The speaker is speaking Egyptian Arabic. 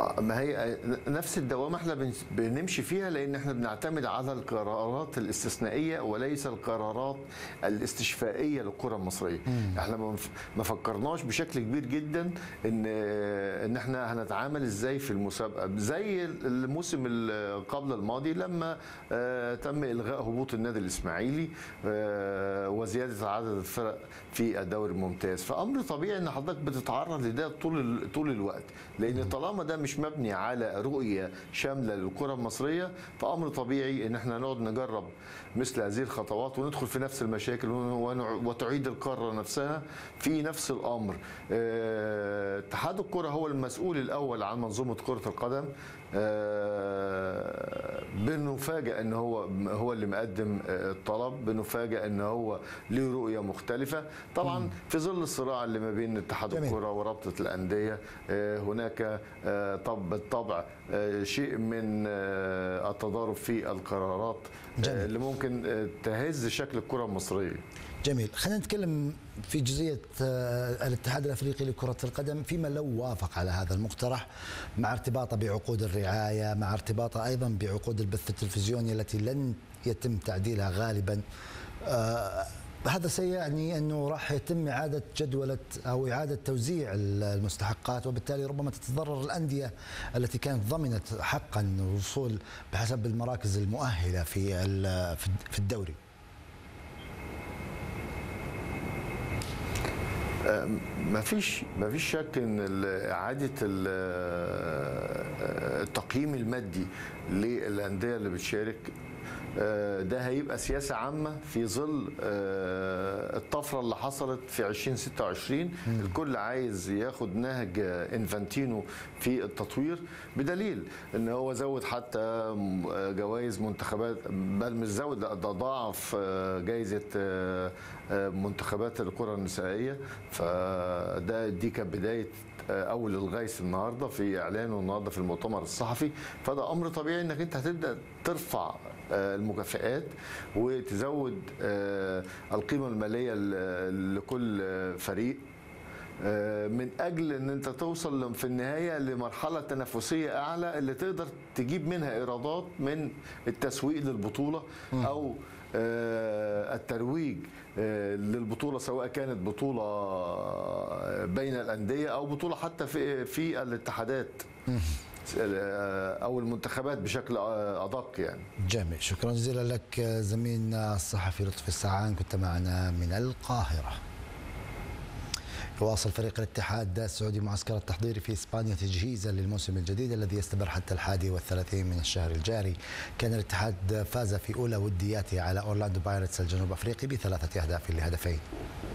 ما هي نفس الدوامه احنا بن- بنمشي فيها لان احنا بنعتمد على القرارات الاستثنائيه وليس القرارات الاستشفائيه للكره المصريه احنا ما ف- ما فكرناش بشكل كبير جدا ان ان احنا هنتعامل ازاي في المسابقه زي الموسم ال- قبل الماضي لما آه، تم الغاء هبوط النادي الاسماعيلي آه، وزياده عدد الفرق في الدوري الممتاز فامر طبيعي ان حضرتك بتتعرض لده طول ال- طول الوقت لان طالما ده مش مبني على رؤيه شامله للكره المصريه فامر طبيعي ان احنا نقعد نجرب مثل هذه الخطوات وندخل في نفس المشاكل ونع- وتعيد القاره نفسها في نفس الامر آه، اتحاد الكره هو المسؤول الاول عن منظومه كره القدم آه، بنفاجئ ان هو هو اللي مقدم آه، الطلب بنفاجئ ان هو له رؤيه مختلفه طبعا في ظل الصراع اللي ما بين اتحاد جميل. الكره ورابطه الانديه آه، هناك آه، طب بالطبع آه، شيء من آه، التضارب في القرارات آه، جميل. اللي ممكن آه، تهز شكل الكره المصريه جميل خلينا نتكلم في جزئية آه، الاتحاد الأفريقي لكرة القدم فيما لو وافق على هذا المقترح مع ارتباطه بعقود الرعاية مع ارتباطه أيضا بعقود البث التلفزيوني التي لن يتم تعديلها غالبا آه، هذا سيعني أنه راح يتم إعادة جدولة أو إعادة توزيع المستحقات وبالتالي ربما تتضرر الأندية التي كانت ضمنت حقا الوصول بحسب المراكز المؤهلة في ال- في الدوري ما فيش ما فيش شك ان ال- اعاده ال- التقييم المادي للانديه اللي بتشارك آه، ده هيبقى سياسه عامه في ظل آه، الطفره اللي حصلت في 2026 الكل عايز ياخد نهج آه، انفانتينو في التطوير بدليل ان هو زود حتى م- آه، جوائز منتخبات بل مش زود لا ده ضاعف آه، جايزه آه، آه، منتخبات الكره النسائيه فده دي كانت بدايه اول الغيث النهارده في اعلانه النهارده في المؤتمر الصحفي فده امر طبيعي انك انت هتبدا ترفع آه، المكافئات وتزود آه، القيمه الماليه ل- لكل آه، فريق آه، من اجل ان انت توصل في النهايه لمرحله تنافسيه اعلى اللي تقدر تجيب منها ايرادات من التسويق للبطوله او آه، الترويج آه، للبطوله سواء كانت بطوله آه، بين الانديه او بطوله حتى في في الاتحادات آه، او المنتخبات بشكل آه، ادق يعني جميل شكرا جزيلا لك زميلنا الصحفي لطفي السعان كنت معنا من القاهرة يواصل فريق الاتحاد السعودي معسكر التحضيري في اسبانيا تجهيزا للموسم الجديد الذي يستمر حتى الحادي والثلاثين من الشهر الجاري كان الاتحاد فاز في اولى ودياته على اورلاندو بايرتس الجنوب افريقي بثلاثه اهداف لهدفين